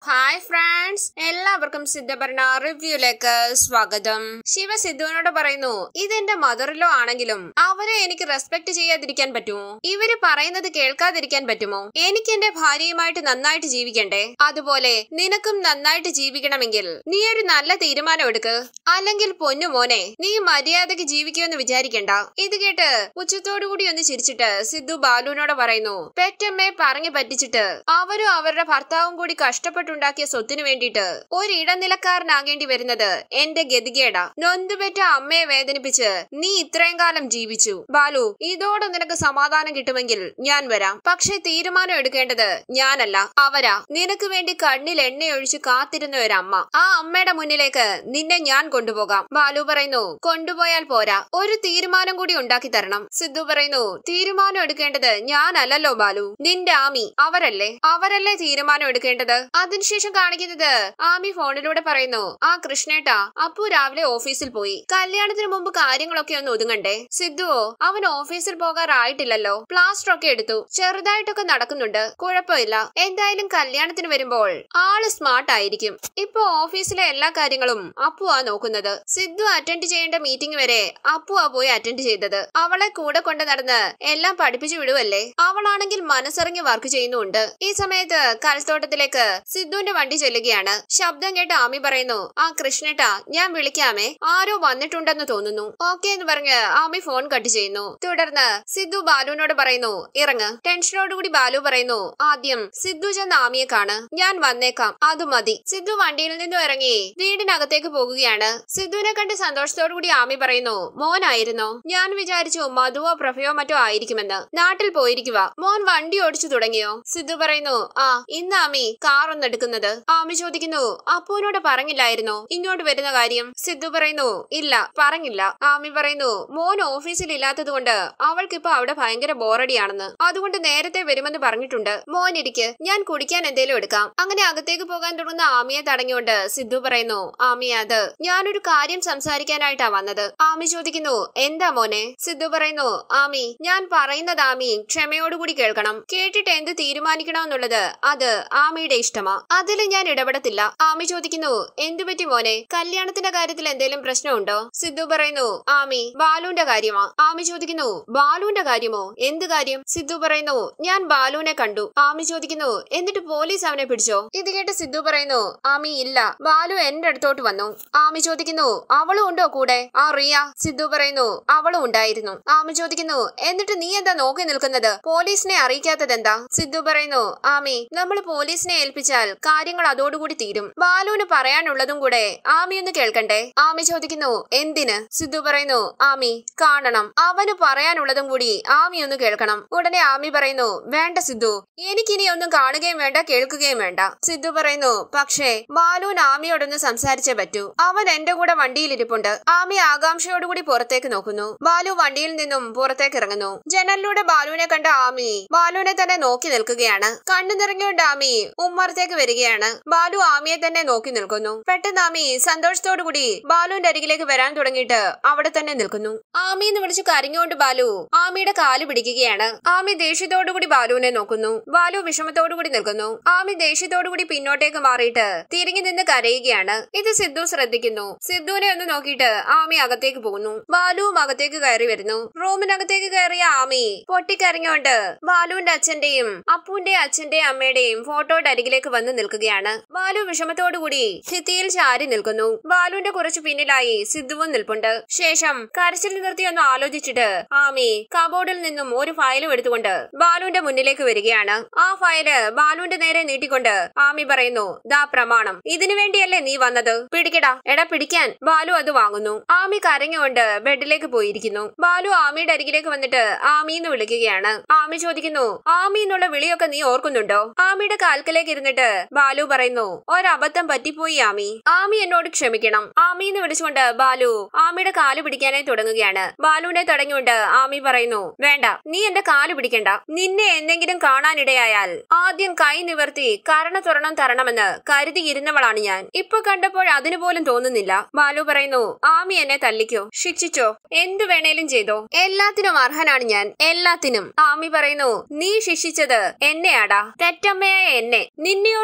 hi friends എല്ലാവർക്കും സിദ്ധഭരണ റിവ്യൂലേക്ക് സ്വാഗതം ശിവ സിദ്ധുവിനോട് പറയുന്നു ഇതെന്റെ മദറിലോ ആണെങ്കിലും അവരെ എനിക്ക് റെസ്പെക്ട് ചെയ്യാതിരിക്കാൻ പറ്റുമോ ഇവര് പറയുന്നത് കേൾക്കാതിരിക്കാൻ പറ്റുമോ എനിക്ക് എന്റെ ഭാര്യയുമായിട്ട് നന്നായിട്ട് ജീവിക്കണ്ടേ അതുപോലെ നിനക്കും നന്നായിട്ട് ജീവിക്കണമെങ്കിൽ നീ ഒരു നല്ല തീരുമാനം എടുക്ക് അല്ലെങ്കിൽ പൊന്നു മോനെ നീ മര്യാദക്ക് ജീവിക്കുമെന്ന് വിചാരിക്കണ്ട ഇത് കേട്ട് ഉച്ചത്തോടു കൂടി ഒന്ന് ചിരിച്ചിട്ട് സിദ്ധു ബാലുവിനോട് പറയുന്നു പെറ്റമ്മയെ പറഞ്ഞു പറ്റിച്ചിട്ട് അവരും അവരുടെ ഭർത്താവും കൂടി കഷ്ടപ്പെട്ടുണ്ടാക്കിയ സ്വത്തിനു വേണ്ടിയിട്ട് ഒരു ഇടനിലക്കാരനാകേണ്ടി വരുന്നത് എന്റെ ഗതികേടാ നൊന്തുപെറ്റ അമ്മയെ വേദനിപ്പിച്ച് നീ ഇത്രയും കാലം ജീവിച്ചു ബാലു ഇതോടെ നിനക്ക് സമാധാനം കിട്ടുമെങ്കിൽ ഞാൻ വരാം പക്ഷെ തീരുമാനം എടുക്കേണ്ടത് ഞാനല്ല അവരാ നിനക്ക് വേണ്ടി കണ്ണിൽ എണ്ണയൊഴിച്ച് കാത്തിരുന്ന ഒരമ്മ ആ അമ്മയുടെ മുന്നിലേക്ക് നിന്നെ ഞാൻ കൊണ്ടുപോകാം ബാലു പറയുന്നു കൊണ്ടുപോയാൽ പോരാ ഒരു തീരുമാനം കൂടി ഉണ്ടാക്കി തരണം സിദ്ധു പറയുന്നു തീരുമാനം എടുക്കേണ്ടത് ഞാനല്ലല്ലോ ബാലു നിന്റെ ആമി അവരല്ലേ അവരല്ലേ തീരുമാനം എടുക്കേണ്ടത് അതിനുശേഷം കാണിക്കുന്നത് ആമി ഫോണിലൂടെ പറയുന്നു ആ കൃഷ്ണേട്ടാ അപ്പു രാവിലെ ഓഫീസിൽ പോയി കല്യാണത്തിന് മുമ്പ് കാര്യങ്ങളൊക്കെ ഒന്ന് ഒതുങ്ങണ്ടേ സിദ്ധുവോ അവൻ ഓഫീസിൽ പോകാറായിട്ടില്ലല്ലോ പ്ലാസ്റ്റർ ഒക്കെ എടുത്തു ചെറുതായിട്ടൊക്കെ നടക്കുന്നുണ്ട് കുഴപ്പമില്ല എന്തായാലും കല്യാണത്തിന് വരുമ്പോൾ ആള് സ്മാർട്ട് ആയിരിക്കും ഇപ്പൊ ഓഫീസിലെ എല്ലാ കാര്യങ്ങളും അപ്പു ആ നോക്കുന്നത് സിദ്ധു അറ്റൻഡ് ചെയ്യേണ്ട മീറ്റിംഗ് വരെ അപ്പു ആ പോയി അറ്റൻഡ് ചെയ്തത് അവളെ കൂടെ കൊണ്ട് നടന്ന് എല്ലാം പഠിപ്പിച്ചു വിടുവല്ലേ അവളാണെങ്കിൽ മനസ്സിറങ്ങി വർക്ക് ചെയ്യുന്നുണ്ട് ഈ സമയത്ത് കൽത്തോട്ടത്തിലേക്ക് സിദ്ധുവിന്റെ വണ്ടി ചെല്ലുകയാണ് ശബ്ദം കേട്ട് ആമി പറയുന്നു ആ കൃഷ്ണേട്ടാ ഞാൻ വിളിക്കാമേ ആരോ വന്നിട്ടുണ്ടെന്ന് തോന്നുന്നു ഓക്കെ എന്ന് പറഞ്ഞ് ആമി ഫോൺ കട്ട് ചെയ്യുന്നു തുടർന്ന് സിദ്ധു ബാലുവിനോട് പറയുന്നു ഇറങ്ങ് ടെൻഷനോടുകൂടി ബാലു പറയുന്നു ആദ്യം സിദ്ധു ചെന്ന് ആമിയെ കാണ് ഞാൻ വന്നേക്കാം അത് മതി സിദ്ധു വണ്ടിയിൽ നിന്നും ഇറങ്ങി വീടിനകത്തേക്ക് പോകുകയാണ് സിദ്ധുവിനെ കണ്ട് സന്തോഷത്തോടുകൂടി ആമി പറയുന്നു മോനായിരുന്നോ ഞാൻ വിചാരിച്ചു മധുവോ പ്രഭയോ മറ്റോ ആയിരിക്കുമെന്ന് നാട്ടിൽ പോയിരിക്കുക മോൻ വണ്ടി ഓടിച്ചു തുടങ്ങിയോ സിദ്ധു പറയുന്നു ആ ഇന്ന് ആമി കാർ ഒന്ന് എടുക്കുന്നത് ആമി ചോദിക്കുന്നു അപ്പുവിനോട് പറഞ്ഞില്ലായിരുന്നോ ഇങ്ങോട്ട് വരുന്ന കാര്യം സിദ്ധു പറയുന്നു ഇല്ല പറഞ്ഞില്ല ആമി പറയുന്നു മോൻ ഓഫീസിൽ ഇല്ലാത്തത് കൊണ്ട് അവൾക്കിപ്പോ അവിടെ ഭയങ്കര ബോറടിയാണെന്ന് അതുകൊണ്ട് നേരത്തെ വരുമെന്ന് പറഞ്ഞിട്ടുണ്ട് മോൻ ഇരിക്ക് ഞാൻ കുടിക്കാൻ എന്തേലും എടുക്കാം അങ്ങനെ അകത്തേക്ക് പോകാൻ തുടങ്ങുന്ന ആമിയെ തടഞ്ഞുകൊണ്ട് സിദ്ധു പറയുന്നു ആമി അത് ഞാനൊരു കാര്യം സംസാരിക്കാനായിട്ടാ വന്നത് ആമി ചോദിക്കുന്നു എന്താ മോനെ സിദ്ധു പറയുന്നു ആമി ഞാൻ പറയുന്നത് ആമി ക്ഷമയോടുകൂടി കേൾക്കണം കേട്ടിട്ട് എന്ത് തീരുമാനിക്കണമെന്നുള്ളത് അത് ആമിയുടെ ഇഷ്ടമാ അതിൽ ഞാൻ ഇടപെടത്തില്ല ആമി ചോദിക്കുന്നു എന്തു പറ്റി മോനെ കല്യാണത്തിന്റെ കാര്യത്തിൽ എന്തെങ്കിലും പ്രശ്നമുണ്ടോ സിദ്ധു പറയുന്നു ആമി ബാലുവിന്റെ കാര്യമാ ആമി ചോദിക്കുന്നു ബാലുവിന്റെ കാര്യമോ എന്ത് കാര്യം സിദ്ധു പറയുന്നു ഞാൻ ബാലുവിനെ കണ്ടു ആമി ചോദിക്കുന്നു എന്നിട്ട് പോലീസ് അവനെ പിടിച്ചോ ഇത് കേട്ട് സിദ്ധു പറയുന്നു ആമി ഇല്ല ബാലു എന്റെ അടുത്തോട്ട് വന്നു ആമി ചോദിക്കുന്നു അവളും ഉണ്ടോ കൂടെ ആ റിയ സിദ്ധു പറയുന്നു അവളും ഉണ്ടായിരുന്നു ആമി ചോദിക്കുന്നു എന്നിട്ട് നീ എന്താ നോക്കി നിൽക്കുന്നത് പോലീസിനെ അറിയിക്കാത്തത് എന്താ സിദ്ധു പറയുന്നു ആമി നമ്മൾ പോലീസിനെ ഏൽപ്പിച്ചാൽ കാര്യങ്ങൾ അതോടുകൂടി തീരും ബാലുവിന് പറയാനുള്ളതും കൂടെ ആമി ഒന്ന് കേൾക്കണ്ടേ ആമി ചോദിക്കുന്നു എന്തിന് സിദ്ധു പറയുന്നു ആമി കാണണം അവന് പറയാനുള്ളതും കൂടി ആമി ഒന്ന് കേൾക്കണം ഉടനെ ആമി പറയുന്നു വേണ്ട സിദ്ധു എനിക്കിനി ഒന്നും കാണുകയും വേണ്ട കേൾക്കുകയും വേണ്ട സിദ്ധു പറയുന്നു പക്ഷേ ബാലുവിന് ആമിയോടൊന്ന് സംസാരിച്ചേ പറ്റൂ അവൻ എന്റെ കൂടെ വണ്ടിയിൽ ഇരിപ്പുണ്ട് ആമി ആകാംക്ഷയോടുകൂടി പുറത്തേക്ക് നോക്കുന്നു ബാലു വണ്ടിയിൽ നിന്നും പുറത്തേക്ക് ഇറങ്ങുന്നു ജനലിലൂടെ ബാലുവിനെ കണ്ട ആമി ബാലുവിനെ തന്നെ നോക്കി നിൽക്കുകയാണ് കണ്ണു നിറഞ്ഞുകൊണ്ട് ആമി ഉമ്മറത്തേക്ക് വരികയാണ് ബാലു ആമിയെ തന്നെ നോക്കി നിൽക്കുന്നു പെട്ടെന്ന് ആമി സന്തോഷത്തോടുകൂടി ബാലുവിന്റെ അരികിലേക്ക് വരാൻ തുടങ്ങിയിട്ട് അവിടെ തന്നെ നിൽക്കുന്നു ആമി എന്ന് വിളിച്ച് കരഞ്ഞുകൊണ്ട് ബാലു ആമിയുടെ കാല് പിടിക്കുകയാണ് ആമി ദേഷ്യത്തോടുകൂടി ബാലുവിനെ നോക്കുന്നു ബാലു വിഷമത്തോടുകൂടി നിൽക്കുന്നു ആമി ദേഷ്യത്തോടുകൂടി പിന്നോട്ടേക്ക് മാറിയിട്ട് തിരിഞ്ഞു നിന്ന് കരയുകയാണ് ഇത് സിദ്ധു ശ്രദ്ധിക്കുന്നു സിദ്ധുവിനെ ഒന്ന് നോക്കിയിട്ട് ആമി അകത്തേക്ക് പോകുന്നു ബാലുവും അകത്തേക്ക് കയറി വരുന്നു റൂമിനകത്തേക്ക് കയറിയ ആമി പൊട്ടിക്കരഞ്ഞുകൊണ്ട് ബാലുവിന്റെ അച്ഛന്റെയും അപ്പുവിന്റെ അച്ഛന്റെയും അമ്മയുടെയും ഫോട്ടോയുടെ അരികിലേക്ക് വന്ന് നിൽക്കുകയാണ് ബാലു വിഷമത്തോടുകൂടി ഭിത്തിയിൽ ചാരി നിൽക്കുന്നു ബാലുവിന്റെ കുറച്ചു പിന്നിലായി സിദ്ധുവും നിൽപ്പുണ്ട് ശേഷം കരച്ചിൽ നിർത്തി ഒന്ന് ആലോചിച്ചിട്ട് ആമി കബോർഡിൽ നിന്നും ഒരു ഫയലും എടുത്തുകൊണ്ട് ബാലുവിന്റെ മുന്നിലേക്ക് വരികയാണ് ആ ഫയല് ബാലുവിന്റെ നേരെ നീട്ടിക്കൊണ്ട് ആമി പറയുന്നു ദാ പ്രമാണം ഇതിനു വേണ്ടിയല്ലേ നീ വന്നത് പിടിക്കടാ എടാ പിടിക്കാൻ ബാലു അത് വാങ്ങുന്നു ആമി കരഞ്ഞുകൊണ്ട് ബെഡിലേക്ക് പോയിരിക്കുന്നു ബാലു ആമിയുടെ അരികിലേക്ക് വന്നിട്ട് ആമി എന്ന് വിളിക്കുകയാണ് ആമി ചോദിക്കുന്നു ആമി എന്നുള്ള വിളിയൊക്കെ നീ ഓർക്കുന്നുണ്ടോ ആമിയുടെ കാൽക്കലേക്ക് ഇരുന്നിട്ട് ബാലു പറയുന്നു ഒരബദ്ധം പറ്റിപ്പോയി ആമി ആമി എന്നോട് ക്ഷമിക്കണം ആമി എന്ന് വിളിച്ചുകൊണ്ട് ബാലു ആമിയുടെ കാല് പിടിക്കാനായി തുടങ്ങുകയാണ് ബാലുവിനെ തടഞ്ഞുകൊണ്ട് ആമി പറയുന്നു വേണ്ട നീ എന്റെ കാല് പിടിക്കണ്ട നിന്നെ എന്തെങ്കിലും കാണാനിടയായാൽ ആദ്യം കൈ നിവർത്തി കരണ തുറണം തരണമെന്ന് കരുതിയിരുന്നവളാണ് ഞാൻ ഇപ്പൊ കണ്ടപ്പോൾ അതിനു പോലും തോന്നുന്നില്ല ബാലു പറയുന്നു ആമി എന്നെ തല്ലിക്കോ ശിക്ഷിച്ചോ എന്തു വേണേലും ചെയ്തോ എല്ലാത്തിനും അർഹനാണ് ഞാൻ എല്ലാത്തിനും ആമി പറയുന്നു നീ ശിക്ഷിച്ചത് എന്നെയാടാ തെറ്റമ്മയായ എന്നെ നിന്നെയോർത്ത്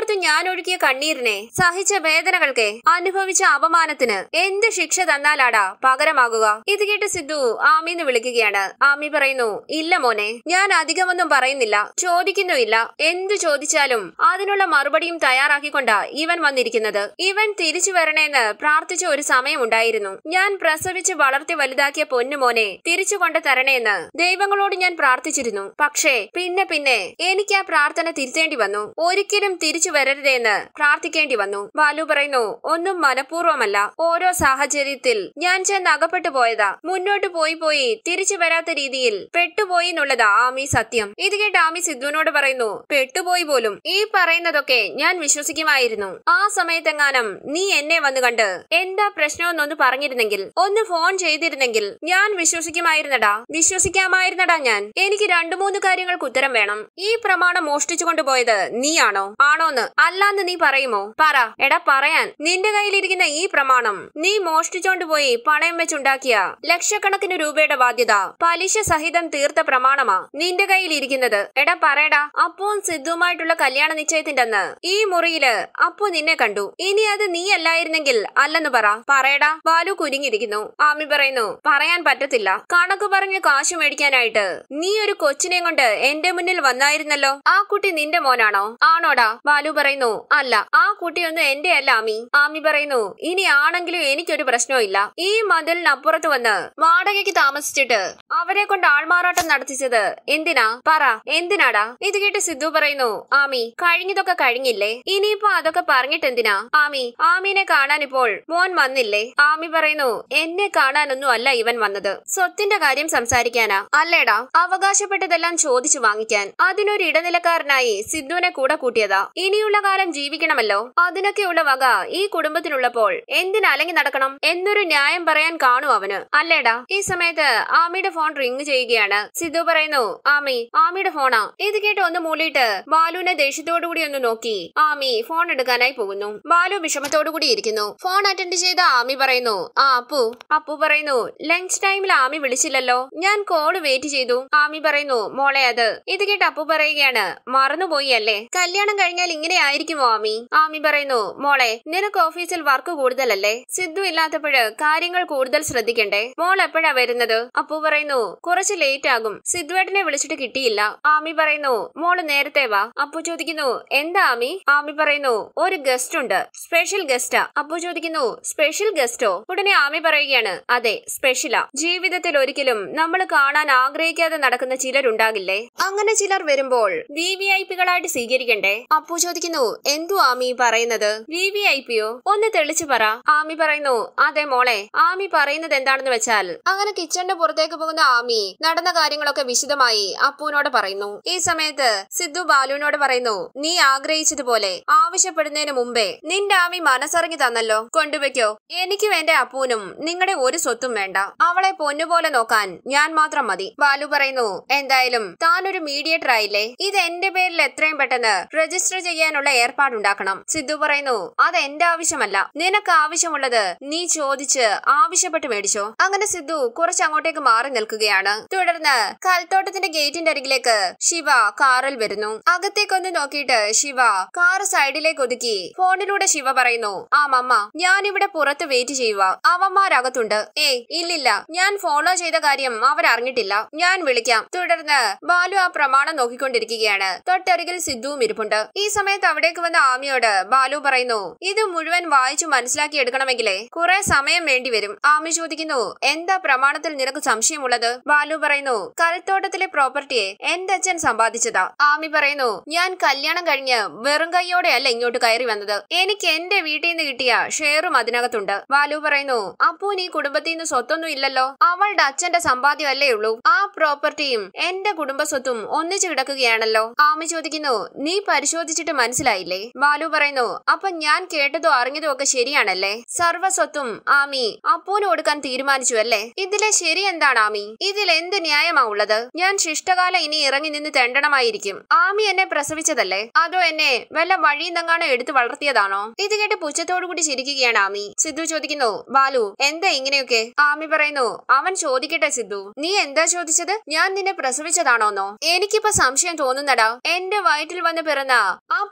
ലോകത്ത് ഞാൻ ഒഴുക്കിയ കണ്ണീരിനെ സഹിച്ച വേദനകൾക്ക് അനുഭവിച്ച അപമാനത്തിന് എന്ത് ശിക്ഷ തന്നാലാടാ പകരമാകുക ഇത് കേട്ട് സിദ്ധു ആമിന്ന് വിളിക്കുകയാണ് ആമി പറയുന്നു ഇല്ല മോനെ ഞാൻ അധികമൊന്നും പറയുന്നില്ല ചോദിക്കുന്നുമില്ല എന്തു ചോദിച്ചാലും അതിനുള്ള മറുപടിയും തയ്യാറാക്കിക്കൊണ്ടാ ഇവൻ വന്നിരിക്കുന്നത് ഇവൻ തിരിച്ചു വരണേന്ന് പ്രാർത്ഥിച്ച ഒരു സമയമുണ്ടായിരുന്നു ഞാൻ പ്രസവിച്ച് വളർത്തി വലുതാക്കിയ പൊന്നുമോനെ തിരിച്ചു കൊണ്ട് തരണേന്ന് ദൈവങ്ങളോട് ഞാൻ പ്രാർത്ഥിച്ചിരുന്നു പക്ഷേ പിന്നെ പിന്നെ എനിക്ക് ആ പ്രാർത്ഥന തിരുത്തേണ്ടി വന്നു ഒരിക്കലും തിരിച്ചു വരരുതേന്ന് പ്രാർത്ഥിക്കേണ്ടി വന്നു ബാലു പറയുന്നു ഒന്നും മനഃപൂർവ്വമല്ല ഓരോ സാഹചര്യത്തിൽ ഞാൻ ചെന്ന് അകപ്പെട്ടു പോയതാ മുന്നോട്ട് പോയി പോയി തിരിച്ചു വരാത്ത രീതിയിൽ പെട്ടുപോയി എന്നുള്ളതാ ആമി സത്യം ഇത് കേട്ട് ആമി സിദ്ധുവിനോട് പറയുന്നു പെട്ടുപോയി പോലും ഈ പറയുന്നതൊക്കെ ഞാൻ വിശ്വസിക്കുമായിരുന്നു ആ സമയത്തെങ്ങാനും നീ എന്നെ വന്നു കണ്ട് എന്താ പ്രശ്നമെന്നൊന്ന് പറഞ്ഞിരുന്നെങ്കിൽ ഒന്ന് ഫോൺ ചെയ്തിരുന്നെങ്കിൽ ഞാൻ വിശ്വസിക്കുമായിരുന്നടാ വിശ്വസിക്കാമായിരുന്നടാ ഞാൻ എനിക്ക് രണ്ടു മൂന്ന് കാര്യങ്ങൾക്ക് ഉത്തരം വേണം ഈ പ്രമാണം മോഷ്ടിച്ചു കൊണ്ടുപോയത് നീയാണോ ആണോന്ന് അല്ലാന്ന് നീ പറയുമോ പറ എടാ പറയാൻ നിന്റെ കയ്യിലിരിക്കുന്ന ഈ പ്രമാണം നീ മോഷ്ടിച്ചോണ്ട് പോയി പണയം വെച്ചുണ്ടാക്കിയ ലക്ഷക്കണക്കിന് രൂപയുടെ ബാധ്യത പലിശ സഹിതം തീർത്ത പ്രമാണമാ നിന്റെ കയ്യിലിരിക്കുന്നത് എടാ പറയടാ അപ്പവും സിദ്ധുവുമായിട്ടുള്ള കല്യാണ നിശ്ചയത്തിന്റെ അന്ന് ഈ മുറിയില് അപ്പു നിന്നെ കണ്ടു ഇനി അത് നീ അല്ലായിരുന്നെങ്കിൽ അല്ലെന്ന് പറ പറയടാ ബാലു കുരുങ്ങിയിരിക്കുന്നു ആമി പറയുന്നു പറയാൻ പറ്റത്തില്ല കണക്ക് പറഞ്ഞ് കാശ് മേടിക്കാനായിട്ട് നീ ഒരു കൊച്ചിനെയും കൊണ്ട് എന്റെ മുന്നിൽ വന്നായിരുന്നല്ലോ ആ കുട്ടി നിന്റെ മോനാണോ ആണോടാ ബാലു പറയുന്നു അല്ല ആ കുട്ടിയൊന്നും എന്റെ അല്ല ആമി ആമി പറയുന്നു ഇനി ആണെങ്കിലും എനിക്കൊരു പ്രശ്നവും ഇല്ല ഈ മതിലിനപ്പുറത്ത് വന്ന് വാടകയ്ക്ക് താമസിച്ചിട്ട് അവരെ കൊണ്ട് ആൾമാറാട്ടം നടത്തിച്ചത് എന്തിനാ പറ എന്തിനാടാ ഇത് കേട്ട് സിദ്ധു പറയുന്നു ആമി കഴിഞ്ഞതൊക്കെ കഴിഞ്ഞില്ലേ ഇനിയിപ്പോ അതൊക്കെ പറഞ്ഞിട്ട് എന്തിനാ ആമി ആമീനെ കാണാൻ ഇപ്പോൾ മോൻ വന്നില്ലേ ആമി പറയുന്നു എന്നെ കാണാനൊന്നും അല്ല ഇവൻ വന്നത് സ്വത്തിന്റെ കാര്യം സംസാരിക്കാനാ അല്ലേടാ അവകാശപ്പെട്ടതെല്ലാം ചോദിച്ചു വാങ്ങിക്കാൻ അതിനൊരു ഇടനിലക്കാരനായി സിദ്ധുവിനെ കൂടെ കൂട്ടിയതാ ഇനിയുള്ള കാലം ജീവിക്കണമല്ലോ അതിനൊക്കെയുള്ള വക ഈ കുടുംബത്തിനുള്ളപ്പോൾ എന്തിനലങ്ങി നടക്കണം എന്നൊരു ന്യായം പറയാൻ കാണൂ അവന് അല്ലേടാ ഈ സമയത്ത് ആമിയുടെ ഫോൺ റിങ് ചെയ്യുകയാണ് സിദ്ധു പറയുന്നു ആമി ആമിയുടെ ഫോണാ ഇത് കേട്ട് ഒന്ന് മൂളിയിട്ട് ബാലുവിനെ ദേഷ്യത്തോടു കൂടി ഒന്ന് നോക്കി ആമി ഫോൺ എടുക്കാനായി പോകുന്നു ബാലു വിഷമത്തോടു കൂടി ഇരിക്കുന്നു ഫോൺ അറ്റൻഡ് ചെയ്ത ആമി പറയുന്നു ആ അപ്പു അപ്പു പറയുന്നു ലഞ്ച് ടൈമിൽ ആമി വിളിച്ചില്ലല്ലോ ഞാൻ കോള് വെയിറ്റ് ചെയ്തു ആമി പറയുന്നു മോളെ അത് ഇത് കേട്ട് അപ്പു പറയുകയാണ് മറന്നുപോയി അല്ലേ കല്യാണം കഴിഞ്ഞാൽ ഇങ്ങനെ ആയിരിക്കുമോ ആമി ആമി പറയുന്നു മോളെ നിനക്ക് ഓഫീസിൽ വർക്ക് കൂടുതലല്ലേ സിദ്ധു ഇല്ലാത്തപ്പോഴ് കാര്യങ്ങൾ കൂടുതൽ ശ്രദ്ധിക്കണ്ടേ മോൾ എപ്പോഴാ വരുന്നത് അപ്പു പറയുന്നു കുറച്ച് ലേറ്റ് ആകും സിദ്ധുവേട്ടനെ വിളിച്ചിട്ട് കിട്ടിയില്ല ആമി പറയുന്നു മോള് നേരത്തെ വാ അപ്പു ചോദിക്കുന്നു എന്താ ആമി ആമി പറയുന്നു ഒരു ഗസ്റ്റ് ഉണ്ട് സ്പെഷ്യൽ ഗസ്റ്റാ അപ്പു ചോദിക്കുന്നു സ്പെഷ്യൽ ഗസ്റ്റോ ഉടനെ ആമി പറയുകയാണ് അതെ സ്പെഷ്യലാ ജീവിതത്തിൽ ഒരിക്കലും നമ്മൾ കാണാൻ ആഗ്രഹിക്കാതെ നടക്കുന്ന ചിലരുണ്ടാകില്ലേ അങ്ങനെ ചിലർ വരുമ്പോൾ വി വി ഐ പികളായിട്ട് സ്വീകരിക്കണ്ടേ അപ്പു ചോദിക്കുന്നു എന്തു ആമി പറയുന്നത് വി വി ഐ പിയോ ഒന്ന് തെളിച്ചു പറ ആമി പറയുന്നു അതെ മോളെ ആമി പറയുന്നത് എന്താണെന്ന് വെച്ചാൽ അങ്ങനെ കിച്ചണിന്റെ പുറത്തേക്ക് പോകുന്ന ആമി നടന്ന കാര്യങ്ങളൊക്കെ വിശദമായി അപ്പുവിനോട് പറയുന്നു ഈ സമയത്ത് സിദ്ധു ബാലുവിനോട് പറയുന്നു നീ ആഗ്രഹിച്ചതുപോലെ ആവശ്യപ്പെടുന്നതിന് മുമ്പേ നിന്റെ ആമി മനസ്സറിഞ്ഞു തന്നല്ലോ കൊണ്ടുവയ്ക്കോ എനിക്കും എന്റെ അപ്പൂനും നിങ്ങളുടെ ഒരു സ്വത്തും വേണ്ട അവളെ പൊന്നുപോലെ നോക്കാൻ ഞാൻ മാത്രം മതി ബാലു പറയുന്നു എന്തായാലും താൻ ഒരു മീഡിയേറ്റർ ആയില്ലേ ഇത് എന്റെ പേരിൽ എത്രയും പെട്ടെന്ന് രജിസ്റ്റർ ചെയ്യാനുള്ള ഏർപ്പാടുണ്ടാക്കണം സിദ്ധു പറയുന്നു അത് എന്റെ ആവശ്യമല്ല നിനക്ക് ആവശ്യമുള്ളത് നീ ചോദിച്ച് ആവശ്യപ്പെട്ട് മേടിച്ചോ അങ്ങനെ സിദ്ധു കുറച്ച് അങ്ങോട്ടേക്ക് മാറി നിൽക്കുകയാണ് തുടർന്ന് കൽത്തോട്ടത്തിന്റെ ഗേറ്റിന്റെ അരികിലേക്ക് ശിവ കാറിൽ വരുന്നു അകത്തേക്കൊന്ന് നോക്കിയിട്ട് ശിവ കാർ സൈഡിലേക്ക് ഒതുക്കി ഫോണിലൂടെ ശിവ പറയുന്നു ആ മമ്മ ഞാൻ ഇവിടെ പുറത്ത് വെയിറ്റ് ചെയ്യുക അവന്മാരകത്തുണ്ട് ഏയ് ഇല്ലില്ല ഞാൻ ഫോളോ ചെയ്ത കാര്യം അവരറിഞ്ഞിട്ടില്ല ഞാൻ വിളിക്കാം തുടർന്ന് ബാലു ആ പ്രമാണം നോക്കിക്കൊണ്ടിരിക്കുകയാണ് തൊട്ടരികിൽ സിദ്ധുവും ഇരിപ്പുണ്ട് ഈ സമയത്ത് അവിടേക്ക് വന്ന ആമിയോട് ബാലു പറയുന്നു ഇത് മുഴുവൻ വായിച്ചു മനസ്സിലാക്കി എടുക്കണമെങ്കിലേ കുറെ സമയം വേണ്ടിവരും ആമി ചോദിക്കുന്നു എന്താ പ്രമാണത്തിൽ നിനക്ക് സംശയമുള്ളത് ബാലു പറയുന്നു കൽത്തോട്ടത്തിലെ പ്രോപ്പർട്ടിയെ എന്റെ അച്ഛൻ സമ്പാദിച്ചതാ ആമി പറയുന്നു ഞാൻ കല്യാണം കഴിഞ്ഞ് വെറും കൈയോടെയല്ല ഇങ്ങോട്ട് കയറി വന്നത് എനിക്ക് എന്റെ വീട്ടിൽ നിന്ന് കിട്ടിയ ഷെയറും അതിനകത്തുണ്ട് ബാലു പറയുന്നു അപ്പൂൻ ഈ കുടുംബത്തിൽ നിന്ന് സ്വത്തൊന്നും ഇല്ലല്ലോ അവളുടെ അച്ഛന്റെ സമ്പാദ്യമല്ലേ ഉള്ളൂ ആ പ്രോപ്പർട്ടിയും എന്റെ കുടുംബ സ്വത്തും ഒന്നിച്ചു കിടക്കുകയാണല്ലോ ആമി ചോദിക്കുന്നു നീ പരിശോധിച്ചിട്ട് മനസ്സിലായില്ലേ ബാലു പറയുന്നു അപ്പൊ ഞാൻ കേട്ടതോ അറിഞ്ഞതോ ഒക്കെ ശരിയാണല്ലേ സർവ്വ സ്വത്തും ആമി അപ്പൂന് കൊടുക്കാൻ തീരുമാനിച്ചു അല്ലേ ഇതിലെ ശരി എന്താണ് ആമി ഇതിൽ എന്ത് ന്യായമാ ഉള്ളത് ഞാൻ ശിഷ്ടകാലം ഇനി ഇറങ്ങി നിന്ന് തെണ്ടണമായിരിക്കും ആമി എന്നെ പ്രസവിച്ചതല്ലേ അതോ എന്നെ വല്ല വഴിയെന്നെങ്ങാണോ എടുത്തു വളർത്തിയതാണോ ഇത് കേട്ട് പുച്ഛത്തോടു കൂടി ചിരിക്കുകയാണ് ആമി സിദ്ധു ചോദിക്കുന്നു ബാലു എന്താ ഇങ്ങനെയൊക്കെ ആമി പറയുന്നു അവൻ ചോദിക്കട്ടെ സിദ്ധു നീ എന്താ ചോദിച്ചത് ഞാൻ നിന്നെ പ്രസവിച്ചതാണോന്നോ എനിക്കിപ്പോ സംശയം തോന്നുന്നടാ എന്റെ വയറ്റിൽ വന്ന് പിറന്ന ആ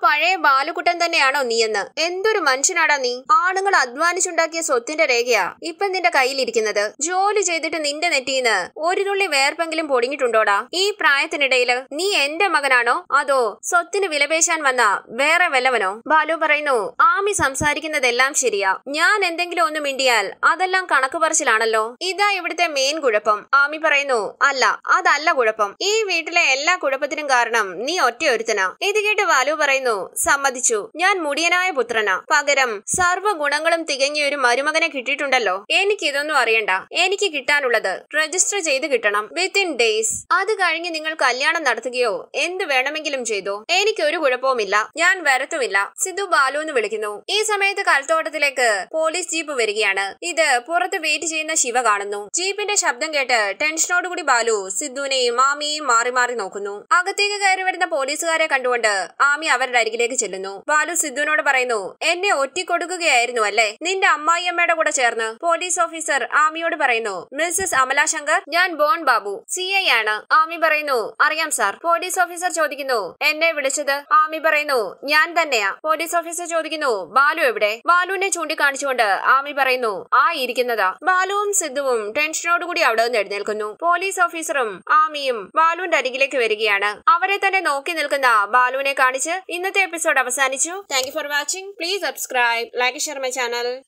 പഴയ ബാലുകുട്ടൻ തന്നെയാണോ നീയെന്ന് എന്തൊരു മനുഷ്യനാടാ നീ ആണുങ്ങൾ അധ്വാനിച്ചുണ്ടാക്കിയ സ്വത്തിന്റെ രേഖയാ ഇപ്പൊ നിന്റെ കയ്യിലിരിക്കുന്നത് ജോലി ചെയ്തിട്ട് നിന്റെ നെറ്റിന്ന് ഒരു തുള്ളി വേർപ്പെങ്കിലും പൊടിഞ്ഞിട്ടുണ്ടോടാ ഈ പ്രായത്തിനിടയില് നീ എന്റെ മകനാണോ അതോ സ്വത്തിന് വിലപേശാൻ വന്ന വേറെ വല്ലവനോ ബാലു പറയുന്നു ആമി സംസാരിക്കുന്നതെല്ലാം ശരിയാ ഞാൻ എന്തെങ്കിലും ഒന്ന് മിണ്ടിയാൽ അതെല്ലാം കണക്ക് പറച്ചിലാണല്ലോ ഇതാ ഇവിടുത്തെ മെയിൻ കുഴപ്പം ആമി പറയുന്നു അല്ല അതല്ല കുഴപ്പം ഈ വീട്ടിലെ എല്ലാ കുഴപ്പത്തിനും കാരണം നീ ഒറ്റയൊരുത്തനാ ഇത് കേട്ട് ബാലു പറയുന്നു സമ്മതിച്ചു ഞാൻ മുടിയനായ പുത്രനാ പകരം സർവ്വ ഗുണങ്ങളും തികഞ്ഞ ഒരു മരുമകനെ കിട്ടിയിട്ടുണ്ടല്ലോ എനിക്ക് ഇതൊന്നും അറിയണ്ട എനിക്ക് കിട്ടാനുള്ളത് രജിസ്റ്റർ ചെയ്ത് കിട്ടണം വിത്തിൻ ഡേയ്സ് അത് കഴിഞ്ഞ് നിങ്ങൾ കല്യാണം നടത്തുകയോ എന്ത് വേണമെങ്കിലും ചെയ്തോ എനിക്ക് ഒരു കുഴപ്പവുമില്ല ഞാൻ വരത്തുമില്ല സിദ്ധു ബാലു എന്ന് വിളിക്കുന്നു ഈ സമയത്ത് കൽത്തോട്ടത്തിലേക്ക് പോലീസ് ജീപ്പ് വരികയാണ് ഇത് പുറത്ത് വെയിറ്റ് ചെയ്യുന്ന ശിവ കാണുന്നു ജീപ്പിന്റെ ശബ്ദം കേട്ട് ടെൻഷനോടുകൂടി ബാലു സിദ്ധുവിനെയും ആമിയെയും മാറി മാറി നോക്കുന്നു അകത്തേക്ക് കയറി വരുന്ന പോലീസുകാരെ കണ്ടുകൊണ്ട് ആമി അവരുടെ അരികിലേക്ക് ചെല്ലുന്നു ബാലു സിദ്ധുവിനോട് പറയുന്നു എന്നെ ഒറ്റിക്കൊടുക്കുകയായിരുന്നു അല്ലേ നിന്റെ അമ്മായിയമ്മയുടെ കൂടെ ചേർന്ന് പോലീസ് ഓഫീസർ ആമിയോട് പറയുന്നു മിസ്സസ് അമല ശങ്കർ ഞാൻ ബോൺ ബാബു സി ഐ ആണ് ആമി പറയുന്നു അറിയാം സാർ പോലീസ് ഓഫീസർ ചോദിക്കുന്നു എന്നെ വിളിച്ചത് ആമി പറയുന്നു ഞാൻ തന്നെയാ പോലീസ് ഓഫീസർ ചോദിക്കുന്നു ബാലു എവിടെ ബാലുവിനെ ചൂണ്ടിക്കാണിച്ചുകൊണ്ട് ആമി പറയുന്നു ആ ഇരിക്കുന്നതാ ബാലുവും സിദ്ധുവും ടെൻഷനോടുകൂടി അവിടെ നിന്ന് എഴുന്നേൽക്കുന്നു പോലീസ് ഓഫീസറും ആമിയും ബാലുവിന്റെ അരികിലേക്ക് വരികയാണ് അവരെ തന്നെ നോക്കി നിൽക്കുന്ന ബാലുവിനെ കാണിച്ച് ഇന്നത്തെ എപ്പിസോഡ് അവസാനിച്ചു thank you for watching please subscribe like share my channel